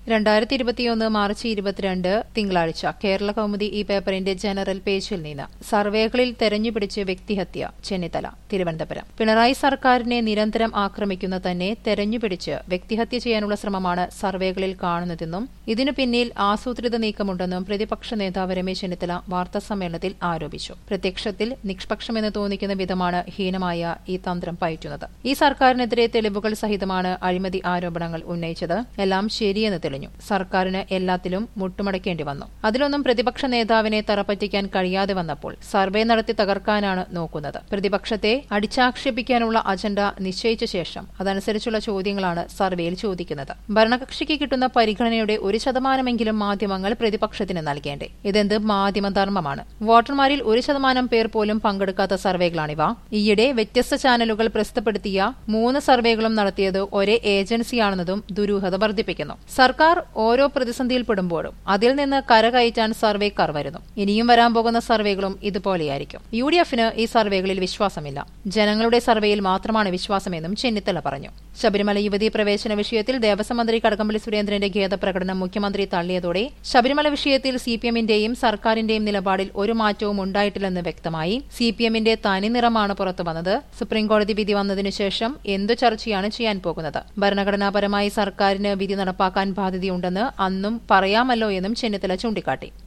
രണ്ടായിരത്തി ഇരുപത്തിയൊന്ന് മാർച്ച് ഇരുപത്തിരണ്ട് തിങ്കളാഴ്ച കേരള കൗമുദി ഈ പേപ്പറിന്റെ ജനറൽ പേജിൽ നിന്ന് സർവേകളിൽ തെരഞ്ഞുപിടിച്ച് വ്യക്തിഹത്യ ചെന്നിത്തല തിരുവനന്തപുരം പിണറായി സർക്കാരിനെ നിരന്തരം ആക്രമിക്കുന്ന തന്നെ തെരഞ്ഞുപിടിച്ച് വ്യക്തിഹത്യ ചെയ്യാനുള്ള ശ്രമമാണ് സർവേകളിൽ കാണുന്നതെന്നും ഇതിനു പിന്നിൽ ആസൂത്രിത നീക്കമുണ്ടെന്നും പ്രതിപക്ഷ നേതാവ് രമേശ് ചെന്നിത്തല വാർത്താസമ്മേളനത്തിൽ ആരോപിച്ചു പ്രത്യക്ഷത്തിൽ നിഷ്പക്ഷമെന്ന് തോന്നിക്കുന്ന വിധമാണ് ഹീനമായ ഈ തന്ത്രം പയറ്റുന്നത് ഈ സർക്കാരിനെതിരെ തെളിവുകൾ സഹിതമാണ് അഴിമതി ആരോപണങ്ങൾ ഉന്നയിച്ചത് എല്ലാം ശരിയെന്ന് തെളിഞ്ഞു സർക്കാരിന് എല്ലാത്തിലും മുട്ടുമടക്കേണ്ടി വന്നു അതിലൊന്നും പ്രതിപക്ഷ നേതാവിനെ തറപ്പറ്റിക്കാൻ കഴിയാതെ വന്നപ്പോൾ സർവേ നടത്തി തകർക്കാനാണ് നോക്കുന്നത് പ്രതിപക്ഷത്തെ അടിച്ചാക്ഷേപിക്കാനുള്ള അജണ്ട നിശ്ചയിച്ച ശേഷം അതനുസരിച്ചുള്ള ചോദ്യങ്ങളാണ് സർവേയിൽ ചോദിക്കുന്നത് ഭരണകക്ഷിക്ക് കിട്ടുന്ന പരിഗണനയുടെ ഒരു ശതമാനമെങ്കിലും മാധ്യമങ്ങൾ പ്രതിപക്ഷത്തിന് നൽകേണ്ടേ ഇതെന്ത് മാധ്യമധർമ്മമാണ് വോട്ടർമാരിൽ ഒരു ശതമാനം പേർ പോലും പങ്കെടുക്കാത്ത സർവേകളാണിവ ഈയിടെ വ്യത്യസ്ത ചാനലുകൾ പ്രസിദ്ധപ്പെടുത്തിയ മൂന്ന് സർവേകളും നടത്തിയത് ഒരേ ഏജൻസിയാണെന്നതും ദുരൂഹത വർദ്ധിപ്പിക്കുന്നു സർക്കാർ ഓരോ പ്രതിസന്ധിയിൽപ്പെടുമ്പോഴും അതിൽ നിന്ന് കരകയറ്റാൻ സർവേക്കാർ വരുന്നു ഇനിയും വരാൻ പോകുന്ന സർവേകളും ഇതുപോലെയായിരിക്കും യു ഡി എഫിന് ഈ സർവേകളിൽ വിശ്വാസമില്ല ജനങ്ങളുടെ സർവേയിൽ മാത്രമാണ് വിശ്വാസമെന്നും ചെന്നിത്തല പറഞ്ഞു ശബരിമല യുവതീ പ്രവേശന വിഷയത്തിൽ ദേവസ്വം മന്ത്രി കടകംപള്ളി സുരേന്ദ്രന്റെ ഖേദപ്രകടനം മുഖ്യമന്ത്രി തള്ളിയതോടെ ശബരിമല വിഷയത്തിൽ സി പി എമ്മിന്റെയും സർക്കാരിന്റെയും നിലപാടിൽ ഒരു മാറ്റവും ഉണ്ടായിട്ടില്ലെന്ന് വ്യക്തമായി സി പി എമ്മിന്റെ തനിനിറമാണ് പുറത്തു വന്നത് സുപ്രീംകോടതി വിധി വന്നതിനു ശേഷം എന്തു ചർച്ചയാണ് ചെയ്യാൻ പോകുന്നത് ഭരണഘടനാപരമായി സർക്കാരിന് വിധി നടപ്പാക്കാൻ ബാധ്യതയുണ്ടെന്ന് അന്നും പറയാമല്ലോ എന്നും ചെന്നിത്തല ചൂണ്ടിക്കാട്ടി